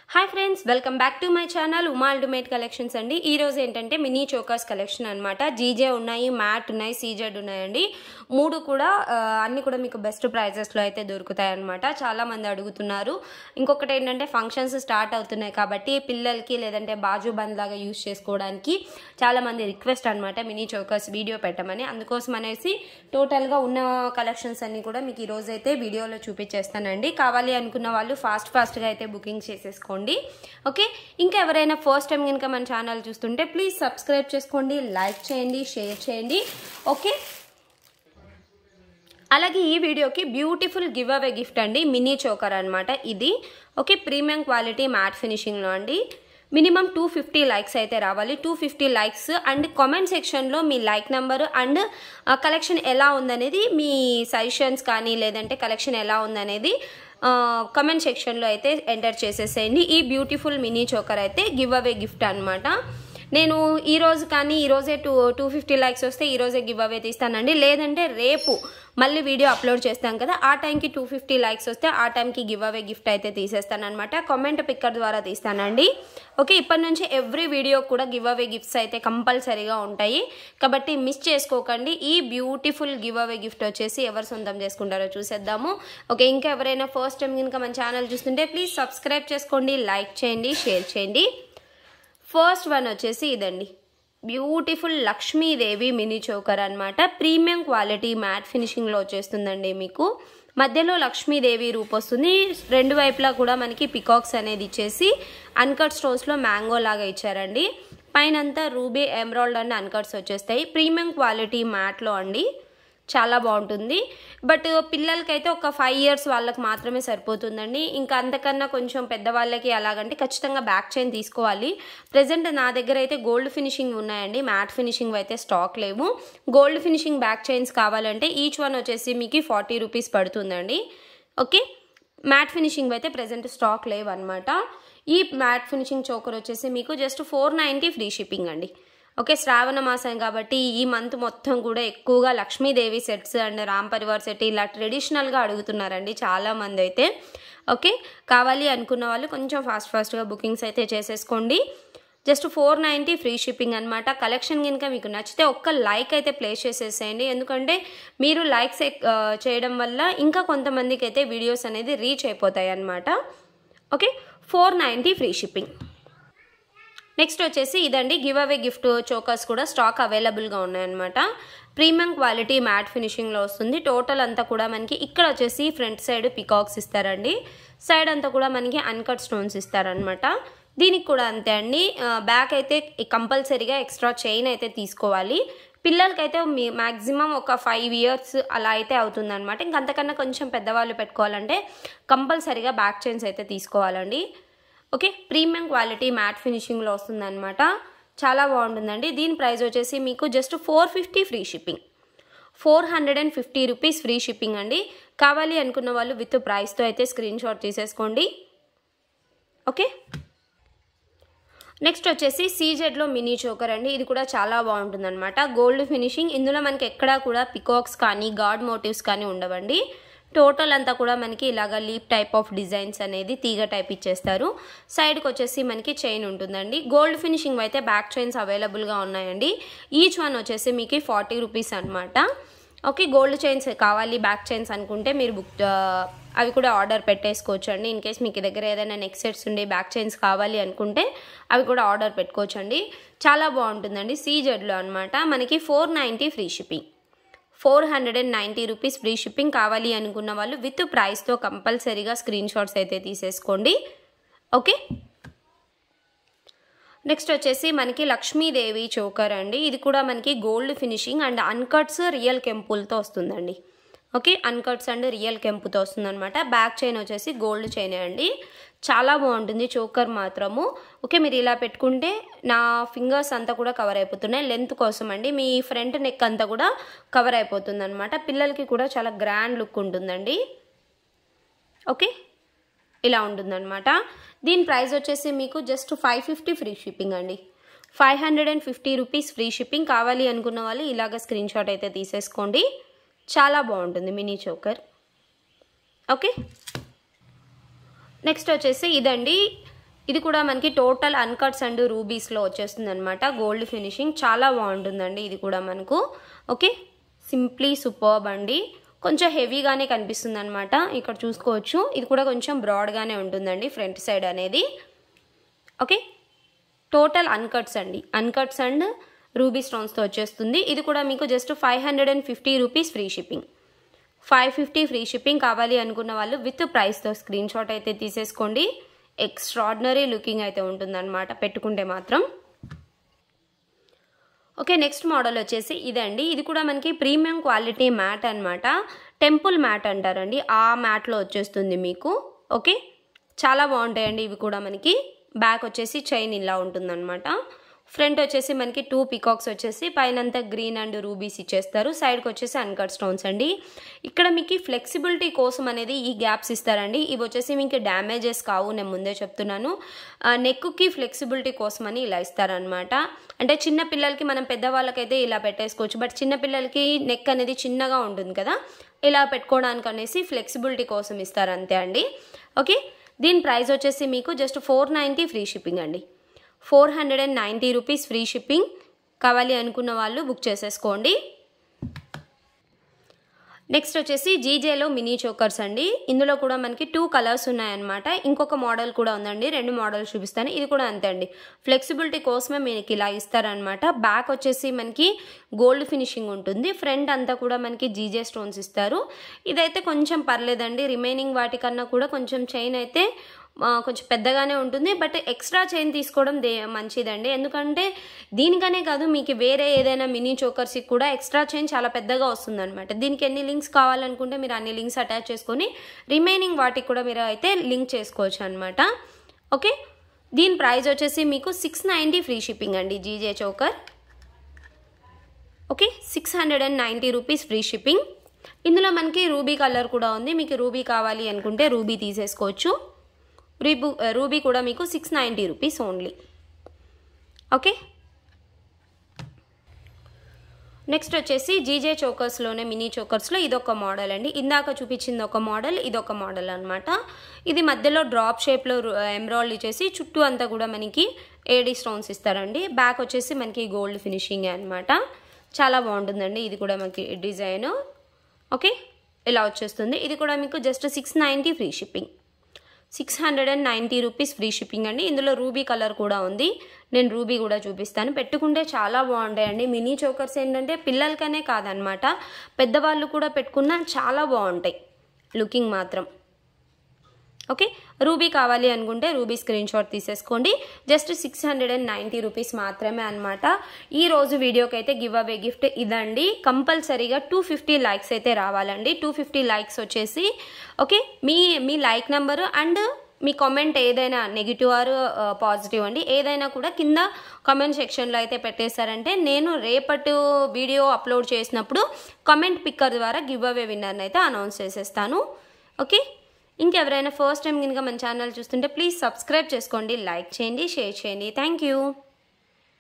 hi friends welcome back to my channel Uma ultimate collections అండి ఈ రోజు ఏంటంటే మినీ చోకర్స్ కలెక్షన్ అనమాట జీజే ఉన్నాయి మ్యాట్ ఉన్నాయి సీజెడ్ ఉన్నాయండి మూడు కూడా ఆ, అన్ని కూడా మీకు బెస్ట్ ప్రైజెస్లో అయితే దొరుకుతాయి అనమాట చాలా మంది అడుగుతున్నారు ఇంకొకటి ఏంటంటే ఫంక్షన్స్ స్టార్ట్ అవుతున్నాయి కాబట్టి పిల్లలకి లేదంటే బాజు బంద్ లాగా యూస్ చేసుకోవడానికి చాలా మంది రిక్వెస్ట్ అనమాట మినీ చోకర్స్ వీడియో పెట్టమని అందుకోసం అనేసి టోటల్గా ఉన్న కలెక్షన్స్ అన్ని కూడా మీకు ఈ రోజు అయితే వీడియోలో చూపించేస్తానండి కావాలి అనుకున్న వాళ్ళు ఫాస్ట్ ఫాస్ట్గా అయితే బుకింగ్ చేసేసుకోండి ఓకే ఇంకా ఎవరైనా ఫస్ట్ టైం కనుక మన ఛానల్ చూస్తుంటే ప్లీజ్ సబ్స్క్రైబ్ చేసుకోండి లైక్ చేయండి షేర్ చేయండి ఓకే అలాగే ఈ వీడియోకి బ్యూటిఫుల్ గివ్ అవే గిఫ్ట్ అండి మినీ చోకర్ అనమాట ఇది ఓకే ప్రీమియం క్వాలిటీ మ్యాట్ ఫినిషింగ్లో అండి మినిమం టూ ఫిఫ్టీ లైక్స్ అయితే రావాలి టూ ఫిఫ్టీ లైక్స్ అండ్ కామెంట్ సెక్షన్లో మీ లైక్ నెంబర్ అండ్ కలెక్షన్ ఎలా ఉందనేది మీ సజెషన్స్ కానీ లేదంటే కలెక్షన్ ఎలా ఉందనేది కమెంట్ సెక్షన్లో అయితే ఎంటర్ చేసేసేయండి ఈ బ్యూటిఫుల్ మినీ చోకర్ అయితే గివ్ అవే గిఫ్ట్ అనమాట నేను ఈ రోజు కానీ ఈ రోజే టూ టూ ఫిఫ్టీ లైక్స్ వస్తే ఈ రోజే గివ్ అవే తీస్తానండి లేదంటే రేపు మళ్ళీ వీడియో అప్లోడ్ చేస్తాం కదా ఆ టైంకి టూ ఫిఫ్టీ లైక్స్ వస్తే ఆ టైంకి గివ్ అవే గిఫ్ట్ అయితే తీసేస్తానమాట కామెంట్ పిక్కర్ ద్వారా తీస్తానండి ఓకే ఇప్పటి నుంచి ఎవ్రీ వీడియో కూడా గివ్ అవే గిఫ్ట్స్ అయితే కంపల్సరీగా ఉంటాయి కాబట్టి మిస్ చేసుకోకండి ఈ బ్యూటిఫుల్ గివ్ అవే గిఫ్ట్ వచ్చేసి ఎవరు సొంతం చేసుకుంటారో చూసేద్దాము ఓకే ఇంకా ఎవరైనా ఫస్ట్ టైం కనుక మన ఛానల్ చూస్తుంటే ప్లీజ్ సబ్స్క్రైబ్ చేసుకోండి లైక్ చేయండి షేర్ చేయండి ఫస్ట్ వన్ వచ్చేసి ఇదండి బ్యూటిఫుల్ లక్ష్మీదేవి మినీ చోకర్ అనమాట ప్రీమియం క్వాలిటీ మ్యాట్ ఫినిషింగ్లో వచ్చేస్తుందండి మీకు మధ్యలో లక్ష్మీదేవి రూప్ వస్తుంది రెండు వైపులా కూడా మనకి పికాక్స్ అనేది ఇచ్చేసి అన్కట్ స్టోన్స్లో మ్యాంగో లాగా ఇచ్చారండి పైనంతా రూబీ ఎమరాల్డ్ అండ్ అన్కట్స్ వచ్చేస్తాయి ప్రీమియం క్వాలిటీ మ్యాట్లో అండి చాలా బాగుంటుంది బట్ పిల్లలకైతే ఒక ఫైవ్ ఇయర్స్ వాళ్ళకి మాత్రమే సరిపోతుందండి ఇంకా అంతకన్నా కొంచెం పెద్దవాళ్ళకి అలాగంటే ఖచ్చితంగా బ్యాక్ చైన్ తీసుకోవాలి ప్రజెంట్ నా దగ్గర అయితే గోల్డ్ ఫినిషింగ్ ఉన్నాయండి మ్యాట్ ఫినిషింగ్ అయితే స్టాక్ లేవు గోల్డ్ ఫినిషింగ్ బ్యాక్ చైన్స్ కావాలంటే ఈచ్ వన్ వచ్చేసి మీకు ఫార్టీ రూపీస్ పడుతుందండి ఓకే మ్యాట్ ఫినిషింగ్ అయితే ప్రజెంట్ స్టాక్ లేవు అనమాట ఈ మ్యాట్ ఫినిషింగ్ చోకర్ వచ్చేసి మీకు just four ninety free shipping అండి ఓకే శ్రావణ మాసం కాబట్టి ఈ మంత్ మొత్తం కూడా ఎక్కువగా Lakshmidevi sets and Ram Parivar set ఇలా ట్రెడిషనల్గా అడుగుతున్నారండి చాలామంది అయితే ఓకే కావాలి అనుకున్న వాళ్ళు కొంచెం ఫాస్ట్ ఫాస్ట్గా బుకింగ్స్ అయితే చేసేసుకోండి just four ninety free shipping అనమాట కలెక్షన్ కనుక మీకు నచ్చితే ఒక్క లైక్ అయితే ప్లేస్ చేసేసేయండి ఎందుకంటే మీరు లైక్స్ చేయడం వల్ల ఇంకా కొంతమందికి అయితే వీడియోస్ అనేది రీచ్ అయిపోతాయి అనమాట okay four ninety free shipping next వచ్చేసి ఇదండి గివ్ అవే గిఫ్ట్ చోకర్స్ కూడా స్టాక్ అవైలబుల్గా ఉన్నాయన్నమాట ప్రీమియం క్వాలిటీ మ్యాట్ ఫినిషింగ్లో వస్తుంది టోటల్ అంతా కూడా మనకి ఇక్కడ వచ్చేసి ఫ్రంట్ సైడ్ పికాక్స్ ఇస్తారండి సైడ్ అంతా కూడా మనకి అన్కట్ స్టోన్స్ ఇస్తారనమాట దీనికి కూడా అంతే అండి బ్యాక్ అయితే కంపల్సరీగా ఎక్స్ట్రా చైన్ అయితే తీసుకోవాలి పిల్లలకైతే మీ మ్యాక్సిమం ఒక ఫైవ్ ఇయర్స్ అలా అయితే అవుతుందన్నమాట ఇంకంతకన్నా కొంచెం పెద్దవాళ్ళు పెట్టుకోవాలంటే కంపల్సరీగా బ్యాక్ చైన్స్ అయితే తీసుకోవాలండి ఓకే ప్రీమియం క్వాలిటీ మ్యాట్ ఫినిషింగ్లో వస్తుందన్నమాట చాలా బాగుంటుందండి దీని ప్రైస్ వచ్చేసి మీకు just four fifty free shipping four hundred and fifty rupees free shipping అండి కావాలి అనుకున్న వాళ్ళు విత్ ప్రైస్తో అయితే స్క్రీన్ షాట్ తీసేసుకోండి ఓకే నెక్స్ట్ వచ్చేసి సీజెడ్లో మినీ చోకర్ అండి ఇది కూడా చాలా బాగుంటుందన్నమాట గోల్డ్ ఫినిషింగ్ ఇందులో మనకి ఎక్కడా కూడా పికాక్స్ కానీ గాడ్ మోటివ్స్ కానీ ఉండవండి టోటల్ అంతా కూడా మనకి ఇలాగ లీప్ టైప్ ఆఫ్ డిజైన్స్ అనేది తీగ టైప్ ఇచ్చేస్తారు సైడ్కి వచ్చేసి మనకి చైన్ ఉంటుందండి గోల్డ్ ఫినిషింగ్ అయితే బ్యాక్ చైన్స్ అవైలబుల్గా ఉన్నాయండి ఈచ్ వన్ వచ్చేసి మీకు ఫార్టీ రూపీస్ అనమాట ఓకే గోల్డ్ చైన్స్ కావాలి బ్యాక్ చైన్స్ అనుకుంటే మీరు బుక్ అవి కూడా ఆర్డర్ పెట్టేసుకోవచ్చు అండి ఇన్ కేస్ మీకు దగ్గర ఏదైనా నెక్ సెట్స్ ఉండి బ్యాక్ చైన్స్ కావాలి అనుకుంటే అవి కూడా ఆర్డర్ పెట్టుకోవచ్చండి చాలా బాగుంటుందండి సీజెడ్లో అనమాట మనకి four ninety free shipping four hundred and ninety rupees free shipping కావాలి అనుకున్న వాళ్ళు విత్ ప్రైస్తో కంపల్సరీగా స్క్రీన్ షాట్స్ అయితే తీసేసుకోండి ఓకే నెక్స్ట్ వచ్చేసి మనకి లక్ష్మీదేవి చోకర్ అండి ఇది కూడా మనకి gold finishing and uncuts real కెంపుల్తో వస్తుందండి ఓకే అన్కట్స్ అండ్ రియల్ కెంపుతో వస్తుందన్నమాట బ్యాక్ చైన్ వచ్చేసి గోల్డ్ చైన్ అండి చాలా బాగుంటుంది చోకర్ మాత్రము ఓకే మీరు ఇలా పెట్టుకుంటే నా ఫింగర్స్ అంతా కూడా కవర్ అయిపోతున్నాయి లెంత్ కోసం అండి మీ ఫ్రంట్ నెక్ అంతా కూడా కవర్ అయిపోతుంది అనమాట పిల్లలకి కూడా చాలా గ్రాండ్ లుక్ ఉంటుందండి ఓకే ఇలా ఉంటుందన్నమాట దీని ప్రైస్ వచ్చేసి మీకు just five fifty free shipping అండి five hundred and fifty rupees free shipping కావాలి అనుకున్న వాళ్ళు ఇలాగ స్క్రీన్ షాట్ అయితే తీసేసుకోండి చాలా బాగుంటుంది మినీ చోకర్ ఓకే నెక్స్ట్ వచ్చేసి ఇదండి ఇది కూడా మనకి టోటల్ అన్కట్స్ అండ్ రూబీస్లో వచ్చేస్తుంది అనమాట గోల్డ్ ఫినిషింగ్ చాలా బాగుంటుందండి ఇది కూడా మనకు ఓకే సింప్లీ సూపర్బ్ అండి కొంచెం హెవీగానే కనిపిస్తుంది అనమాట ఇక్కడ చూసుకోవచ్చు ఇది కూడా కొంచెం బ్రాడ్గానే ఉంటుందండి ఫ్రంట్ సైడ్ అనేది ఓకే టోటల్ అన్కట్స్ అండి అన్కట్స్ అండ్ రూబీ స్టోన్స్తో వచ్చేస్తుంది ఇది కూడా మీకు just five hundred and fifty rupees free shipping five fifty free shipping కావాలి అనుకున్న వాళ్ళు విత్ ప్రైస్తో స్క్రీన్ షాట్ అయితే తీసేసుకోండి ఎక్స్ట్రాడినరీ లుకింగ్ అయితే ఉంటుందన్నమాట పెట్టుకుంటే మాత్రం ఓకే నెక్స్ట్ మోడల్ వచ్చేసి ఇదండి ఇది కూడా మనకి ప్రీమియం క్వాలిటీ మ్యాట్ అనమాట టెంపుల్ మ్యాట్ అంటారండి ఆ మ్యాట్లో వచ్చేస్తుంది మీకు ఓకే చాలా బాగుంటాయండి ఇవి కూడా మనకి బ్యాక్ వచ్చేసి చైన్ ఇలా ఉంటుందన్నమాట ఫ్రంట్ వచ్చేసి మనకి టూ పికాక్స్ వచ్చేసి పైనంతా గ్రీన్ అండ్ రూబీస్ ఇచ్చేస్తారు సైడ్కి వచ్చేసి అన్కట్ స్టోన్స్ అండి ఇక్కడ మీకు ఫ్లెక్సిబిలిటీ కోసం అనేది ఈ గ్యాప్స్ ఇస్తారండి ఇవి వచ్చేసి మీకు డ్యామేజెస్ కావు నేను ముందే చెప్తున్నాను నెక్కి ఫ్లెక్సిబిలిటీ కోసం అని ఇలా ఇస్తారనమాట అంటే చిన్న పిల్లలకి మనం పెద్దవాళ్ళకైతే ఇలా పెట్టేసుకోవచ్చు బట్ చిన్న పిల్లలకి నెక్ అనేది చిన్నగా ఉంటుంది కదా ఇలా పెట్టుకోవడానికి అనేసి ఫ్లెక్సిబిలిటీ కోసం ఇస్తారు అంతే అండి ఓకే దీని ప్రైస్ వచ్చేసి మీకు just four ninety free shipping అండి four hundred and ninety rupees free shipping కావాలి అనుకున్న వాళ్ళు బుక్ చేసేసుకోండి నెక్స్ట్ వచ్చేసి జీజేలో మినీ చోకర్స్ అండి ఇందులో కూడా మనకి టూ కలర్స్ ఉన్నాయన్నమాట ఇంకొక మోడల్ కూడా ఉందండి రెండు మోడల్స్ చూపిస్తాను ఇది కూడా అంతే అండి ఫ్లెక్సిబిలిటీ కోసమే మీకు ఇలా ఇస్తారనమాట బ్యాక్ వచ్చేసి మనకి గోల్డ్ ఫినిషింగ్ ఉంటుంది ఫ్రంట్ అంతా కూడా మనకి జీజే స్టోన్స్ ఇస్తారు ఇదైతే కొంచెం పర్లేదండి రిమైనింగ్ వాటికన్నా కూడా కొంచెం చైన్ అయితే కొంచెం పెద్దగానే ఉంటుంది బట్ ఎక్స్ట్రా చైన్ తీసుకోవడం దే మంచిదండి ఎందుకంటే దీనికనే కాదు మీకు వేరే ఏదైనా మినీ చోకర్స్కి కూడా ఎక్స్ట్రా చైన్ చాలా పెద్దగా వస్తుంది అనమాట దీనికి ఎన్ని లింక్స్ కావాలనుకుంటే మీరు అన్ని లింక్స్ అటాచ్ చేసుకొని రిమైనింగ్ వాటికి కూడా మీరు అయితే లింక్ చేసుకోవచ్చు అనమాట ఓకే దీని ప్రైస్ వచ్చేసి మీకు సిక్స్ నైంటీ ఫ్రీ షిప్పింగ్ అండి GJ choker okay six hundred and ninety rupees free shipping ఇందులో మనకి రూబీ కలర్ కూడా ఉంది మీకు రూబీ కావాలి అనుకుంటే రూబీ తీసేసుకోవచ్చు రూబీ రూబీ కూడా మీకు six ninety rupees only okay next వచ్చేసి జీజే చోకర్స్లోనే మినీ చోకర్స్లో ఇదొక మోడల్ అండి ఇందాక చూపించింది ఒక మోడల్ ఇదొక మోడల్ అనమాట ఇది మధ్యలో డ్రాప్ షేప్లో ఎంబ్రాయిడరీ చేసి చుట్టూ అంతా కూడా మనకి ఏడీ స్టోన్స్ ఇస్తారండి బ్యాక్ వచ్చేసి మనకి గోల్డ్ ఫినిషింగ్ అనమాట చాలా బాగుంటుందండి ఇది కూడా మనకి డిజైన్ ఓకే ఇలా వచ్చేస్తుంది ఇది కూడా మీకు just six ninety free shipping six hundred and ninety rupees free shipping అండి ఇందులో రూబీ కలర్ కూడా ఉంది నేను రూబీ కూడా చూపిస్తాను పెట్టుకుంటే చాలా బాగుంటాయండి మినీ చోకర్స్ ఏంటంటే పిల్లలకనే కాదనమాట పెద్దవాళ్ళు కూడా పెట్టుకున్నా చాలా బాగుంటాయి లుకింగ్ మాత్రం ఓకే రూబీ కావాలి అనుకుంటే రూబీ స్క్రీన్ షాట్ తీసేసుకోండి just six hundred and ninety rupees మాత్రమే అనమాట ఈ రోజు వీడియోకి అయితే గివ్ అవే గిఫ్ట్ ఇదండి కంపల్సరీగా టూ ఫిఫ్టీ లైక్స్ అయితే రావాలండి టూ ఫిఫ్టీ లైక్స్ వచ్చేసి ఓకే మీ మీ లైక్ నెంబరు అండ్ మీ కామెంట్ ఏదైనా నెగిటివ్ ఆర్ పాజిటివ్ అండి ఏదైనా కూడా కింద కామెంట్ సెక్షన్లో అయితే పెట్టేశారంటే నేను రేపటి వీడియో అప్లోడ్ చేసినప్పుడు కామెంట్ పిక్కర్ ద్వారా గివ్ అవే విన్నర్ని అయితే అనౌన్స్ చేసేస్తాను ఓకే ఇంకెవరైనా ఫస్ట్ టైం కనుక మన ఛానల్ చూస్తుంటే ప్లీజ్ సబ్స్క్రైబ్ చేసుకోండి లైక్ చేయండి షేర్ చేయండి థ్యాంక్ యూ